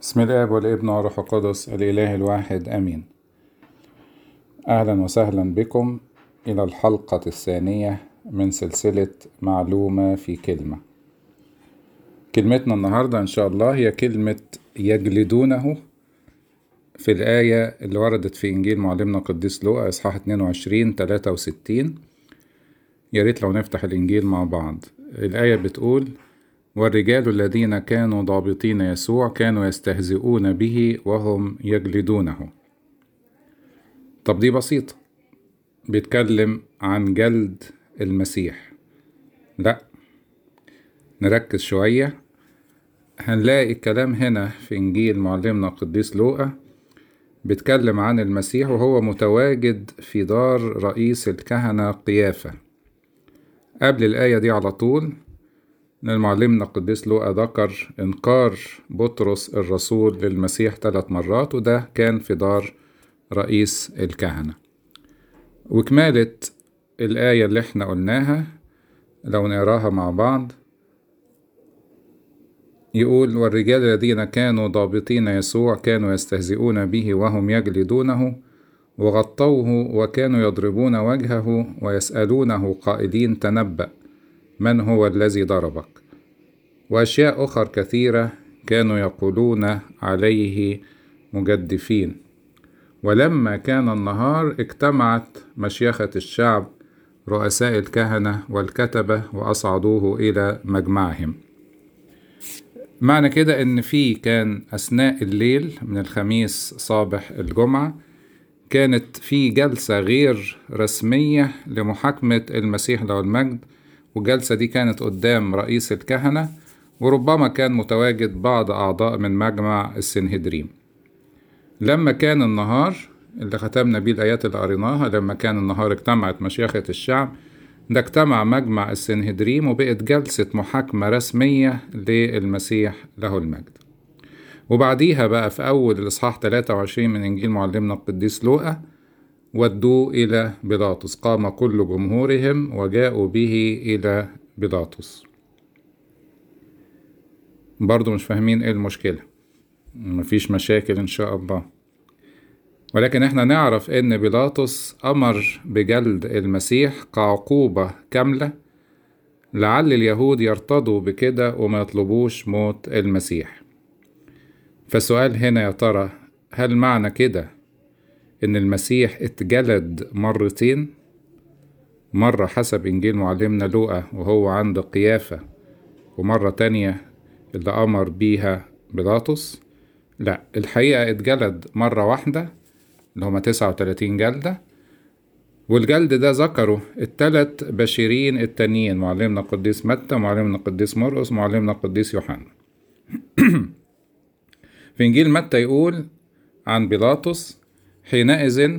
بسم الاب والابن والروح القدس الاله الواحد امين اهلا وسهلا بكم الى الحلقه الثانيه من سلسله معلومه في كلمه كلمتنا النهارده ان شاء الله هي كلمه يجلدونه في الايه اللي وردت في انجيل معلمنا القديس لوقا اصحاح 22 63 يا ريت لو نفتح الانجيل مع بعض الايه بتقول والرجال الذين كانوا ضابطين يسوع كانوا يستهزئون به وهم يجلدونه طب دي بسيطة بيتكلم عن جلد المسيح لا نركز شوية هنلاقي الكلام هنا في إنجيل معلمنا القديس لوقا بيتكلم عن المسيح وهو متواجد في دار رئيس الكهنة قيافة قبل الآية دي على طول إن معلمنا القديس لوقا ذكر إنكار بطرس الرسول للمسيح ثلاث مرات وده كان في دار رئيس الكهنة وكمالة الآية اللي احنا قلناها لو نقراها مع بعض يقول والرجال الذين كانوا ضابطين يسوع كانوا يستهزئون به وهم يجلدونه وغطوه وكانوا يضربون وجهه ويسألونه قائلين تنبأ من هو الذي ضربك واشياء اخر كثيره كانوا يقولون عليه مجدفين ولما كان النهار اجتمعت مشيخه الشعب رؤساء الكهنه والكتبه واصعدوه الى مجمعهم معنى كده ان في كان اثناء الليل من الخميس صباح الجمعه كانت في جلسه غير رسميه لمحاكمه المسيح له المجد والجلسة دي كانت قدام رئيس الكهنة وربما كان متواجد بعض أعضاء من مجمع السنهدريم لما كان النهار اللي ختمنا بيه الآيات اللي قريناها لما كان النهار اجتمعت مشيخة الشعب ده اجتمع مجمع السنهدريم وبقت جلسة محاكمة رسمية للمسيح له المجد وبعديها بقى في أول الإصحاح 23 من إنجيل معلمنا القديس لوقا ودوه إلى بيلاطس قام كل جمهورهم وجاءوا به إلى بيلاطس برضو مش فاهمين ايه المشكلة مفيش مشاكل إن شاء الله ولكن احنا نعرف ان بيلاطس أمر بجلد المسيح كعقوبة كاملة لعل اليهود يرتضوا بكده وما يطلبوش موت المسيح فالسؤال هنا يا ترى هل معنى كده إن المسيح اتجلد مرتين مرة حسب إنجيل معلمنا لوقا وهو عند قيافة ومرة تانية اللي أمر بيها بيلاطس لا الحقيقة اتجلد مرة واحدة اللي هما تسعة وتلاتين جلدة والجلد ده ذكره التلات بشيرين التانيين معلمنا القديس متى معلمنا القديس مرقس معلمنا القديس يوحنا في إنجيل متى يقول عن بيلاطس حينئذ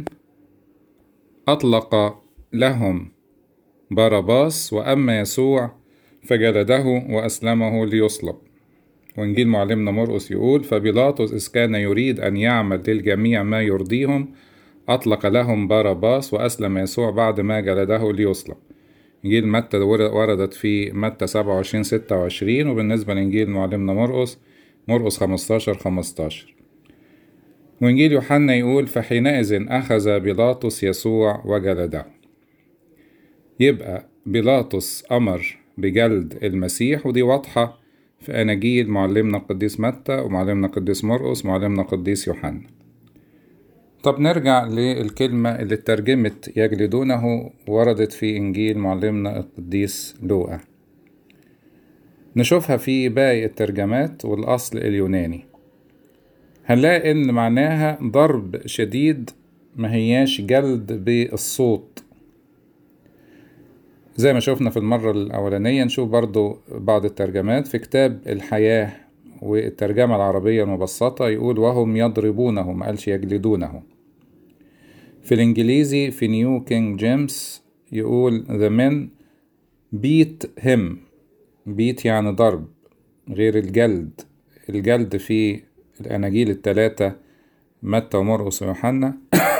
أطلق لهم باراباس وأما يسوع فجلده وأسلمه ليصلب وإنجيل معلمنا مرقس يقول فبيلاطس إذ كان يريد أن يعمل للجميع ما يرضيهم أطلق لهم باراباس وأسلم يسوع بعد ما جلده ليصلب إنجيل متى وردت في متى 27 26 وبالنسبة لإنجيل معلمنا مرقس مرقس 15 15 وإنجيل يوحنا يقول فحينئذ أخذ بيلاطس يسوع وجلده يبقى بيلاطس أمر بجلد المسيح ودي واضحة في أناجيل معلمنا القديس متى ومعلمنا القديس مرقس ومعلمنا القديس يوحنا طب نرجع للكلمة اللي اترجمت يجلدونه وردت في إنجيل معلمنا القديس لوقا نشوفها في باقي الترجمات والأصل اليوناني هنلاقي إن معناها ضرب شديد ما هياش جلد بالصوت زي ما شفنا في المرة الأولانية نشوف برضو بعض الترجمات في كتاب الحياة والترجمة العربية المبسطة يقول وهم يضربونه ما قالش يجلدونه في الإنجليزي في نيو كينج جيمس يقول the men beat him beat يعني ضرب غير الجلد الجلد في الأناجيل التلاتة متى ومرقس ويوحنا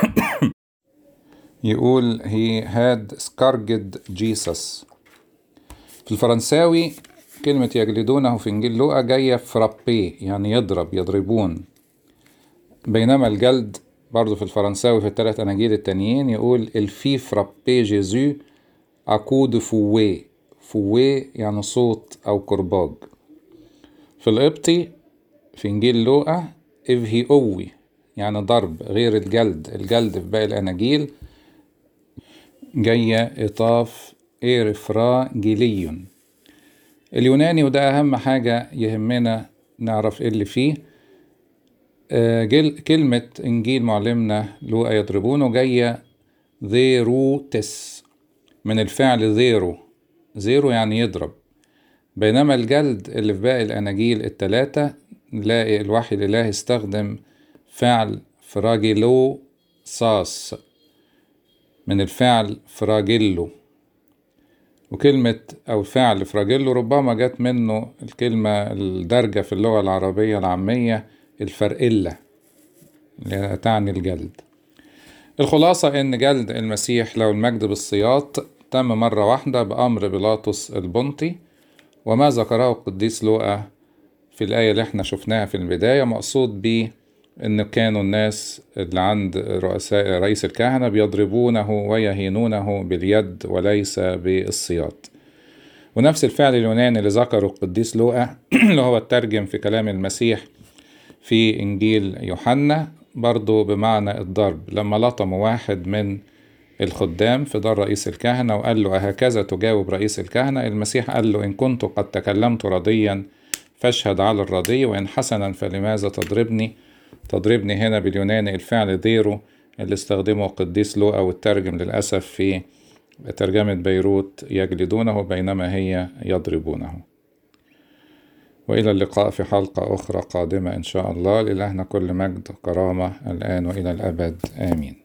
يقول he had scourged Jesus في الفرنساوي كلمة يجلدونه في إنجيل لوقا جاية فرابي يعني يضرب يضربون بينما الجلد برضو في الفرنساوي في الثلاث أناجيل التانيين يقول الفي فرابي جيزو أكو دو فوي فوي يعني صوت أو كرباج في القبطي في إنجيل لوقا إفهي أوي يعني ضرب غير الجلد الجلد في باقي الأناجيل جاية إطاف إيرفرا جيليون اليوناني وده أهم حاجة يهمنا نعرف إيه اللي فيه آه، جل كلمة إنجيل معلمنا لوقا يضربونه جاية ذيروتس من الفعل ذيرو ذيرو يعني يضرب بينما الجلد اللي في باقي الأناجيل التلاتة نلاقي الوحي الإلهي استخدم فعل فراجيلو صاص من الفعل فراجيلو وكلمة أو فعل فراجيلو ربما جت منه الكلمة الدارجة في اللغة العربية العامية الفرقلة اللي تعني الجلد الخلاصة إن جلد المسيح له المجد بالسياط تم مرة واحدة بأمر بيلاطس البنطي وما ذكره القديس لوقا في الآية اللي احنا شفناها في البداية مقصود بيه إن كانوا الناس اللي عند رؤساء رئيس الكهنة بيضربونه ويهينونه باليد وليس بالسياط ونفس الفعل اليوناني اللي ذكره القديس لوقا اللي هو الترجم في كلام المسيح في إنجيل يوحنا برضو بمعنى الضرب لما لطم واحد من الخدام في دار رئيس الكهنة وقال له أهكذا تجاوب رئيس الكهنة المسيح قال له إن كنت قد تكلمت رضيا فاشهد على الرضي وإن حسنا فلماذا تضربني تضربني هنا باليوناني الفعل ديرو اللي استخدمه القديس لوقا والترجم للأسف في ترجمة بيروت يجلدونه بينما هي يضربونه وإلى اللقاء في حلقة أخرى قادمة إن شاء الله لإلهنا كل مجد كرامة الآن وإلى الأبد آمين